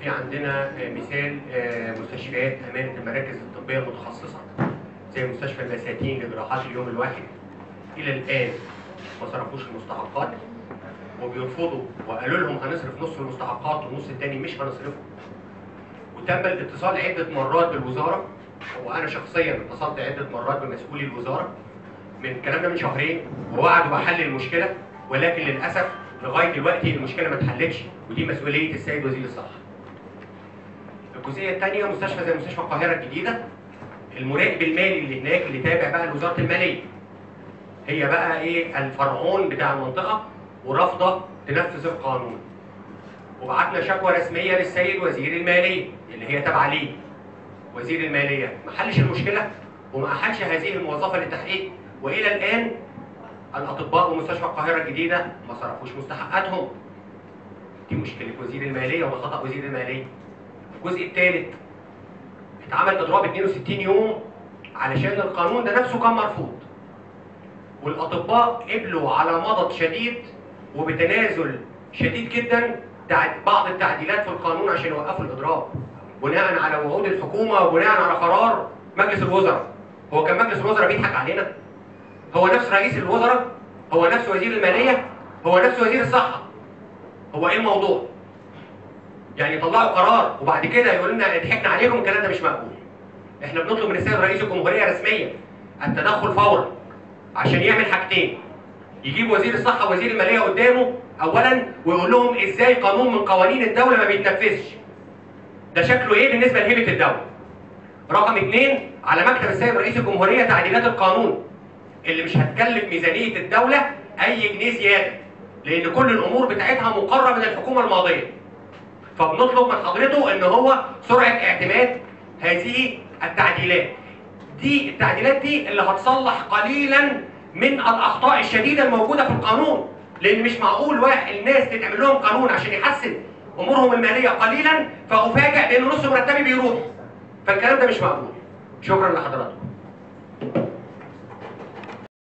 في عندنا مثال مستشفيات امانه المراكز الطبيه المتخصصه زي مستشفى البساتين لجراحات اليوم الواحد الى الان ما صرفوش المستحقات وبيرفضوا وقالوا لهم هنصرف نص المستحقات والنص الثاني مش هنصرفه وتم الاتصال عده مرات بالوزاره وانا شخصيا اتصلت عده مرات بمسؤولي الوزاره من الكلام ده من شهرين ووعدوا بحل المشكله ولكن للاسف لغايه دلوقتي المشكله ما اتحلتش ودي مسؤوليه السيد وزير الصحه. الجزئيه الثانيه مستشفى زي مستشفى القاهره الجديده المراقب المالي اللي هناك اللي تابع بقى لوزاره الماليه هي بقى ايه الفرعون بتاع المنطقه ورافضه تنفذ القانون. وبعتنا شكوى رسميه للسيد وزير الماليه اللي هي تابعه ليه. وزير الماليه ما حلش المشكله وما احالش هذه الموظفه للتحقيق والى الان الاطباء بمستشفى القاهره الجديده ما صرفوش مستحقاتهم. دي مشكله وزير الماليه وده خطا وزير الماليه. الجزء الثالث اتعمل اضراب 62 يوم علشان القانون ده نفسه كان مرفوض. والاطباء قبلوا على مضض شديد وبتنازل شديد جدا بعض التعديلات في القانون عشان يوقفوا الاضراب. بناء على وعود الحكومه وبناء على قرار مجلس الوزراء. هو كان مجلس الوزراء بيضحك علينا؟ هو نفس رئيس الوزراء؟ هو نفس وزير الماليه؟ هو نفس وزير الصحه؟ هو ايه الموضوع؟ يعني طلعوا قرار وبعد كده يقول لنا ضحكنا عليكم الكلام ده مش مقبول. احنا بنطلب من السيد رئيس الجمهوريه رسميا التدخل فورا عشان يعمل حاجتين. يجيب وزير الصحه ووزير الماليه قدامه اولا ويقول لهم ازاي قانون من قوانين الدوله ما بيتنفذش. ده شكله ايه بالنسبه لهيبه الدوله؟ رقم اثنين على مكتب السيد رئيس الجمهوريه تعديلات القانون اللي مش هتكلف ميزانيه الدوله اي جنيه زياده لان كل الامور بتاعتها مقرره من الحكومه الماضيه. فبنطلب من حضرته ان هو سرعه اعتماد هذه التعديلات. دي التعديلات دي اللي هتصلح قليلا من الاخطاء الشديده الموجوده في القانون لان مش معقول واحد الناس تتعمل لهم قانون عشان يحسن امورهم الماليه قليلا فافاجئ بان نص مرتبي بيروح فالكلام ده مش مقبول شكرا لحضراتكم